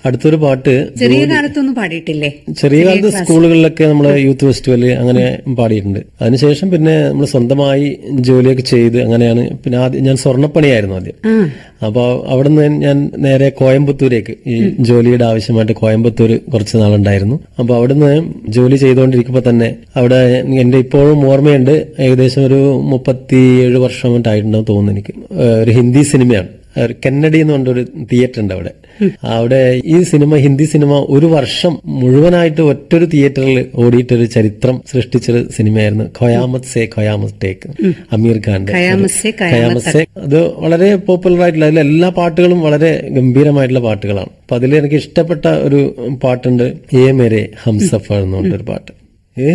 അടുത്തൊരു പാട്ട് ചെറിയ കാലത്തൊന്നും പാടിയിട്ടില്ലേ ചെറിയ കാലത്ത് സ്കൂളുകളിലൊക്കെ നമ്മൾ യൂത്ത് ഫെസ്റ്റിവൽ അങ്ങനെ പാടിയിട്ടുണ്ട് അതിനുശേഷം പിന്നെ നമ്മൾ സ്വന്തമായി ജോലിയൊക്കെ ചെയ്ത് അങ്ങനെയാണ് പിന്നെ ആദ്യം ഞാൻ സ്വർണ്ണപ്പണിയായിരുന്നു ആദ്യം ആ അപ്പോൾ അവിടുന്ന് ഞാൻ നേരെ കോയമ്പത്തൂരേക്ക് ഈ ജോലിയുടെ ആവശ്യമായിട്ട് കോയമ്പത്തൂർ കുറച്ച് നാളുണ്ടായിരുന്നു അപ്പോൾ അവിടുന്ന് ജോലി ചെയ്തുകൊണ്ടിരിക്കുമ്പോൾ തന്നെ അവിടെ എന്റെ ഇപ്പോഴും ഓർമ്മയുണ്ട് ഏകദേശം ഒരു മുപ്പത്തിയേഴ് വർഷം മറ്റായിട്ടുണ്ടാവും തോന്നുന്നു എനിക്ക് ഏഹ് ഒരു ഹിന്ദി സിനിമയാണ് ഒരു കന്നഡി എന്ന് പറഞ്ഞൊരു തിയേറ്റർ ഉണ്ട് അവിടെ അവിടെ ഈ സിനിമ ഹിന്ദി സിനിമ ഒരു വർഷം മുഴുവനായിട്ട് ഒറ്റൊരു തിയേറ്ററിൽ ഓടിയിട്ടൊരു ചരിത്രം സൃഷ്ടിച്ചൊരു സിനിമയായിരുന്നു ഖയാമത്ത് സേ ഖയാമത്ത് ടേക്ക് അമീർ ഖാന്റെ ഖയാമത്ത് സേ ഖയാമത്ത് ഖയാമത്ത് സേ അത് വളരെ പോപ്പുലർ ആയിട്ടുള്ള അതിലെ എല്ലാ പാട്ടുകളും വളരെ ഗംഭീരമായിട്ടുള്ള പാട്ടുകളാണ് അപ്പൊ അതിൽ എനിക്ക് ഇഷ്ടപ്പെട്ട ഒരു പാട്ടുണ്ട് ഏ മേരെ ഹംസഫർ എന്ന് പറഞ്ഞൊരു പാട്ട്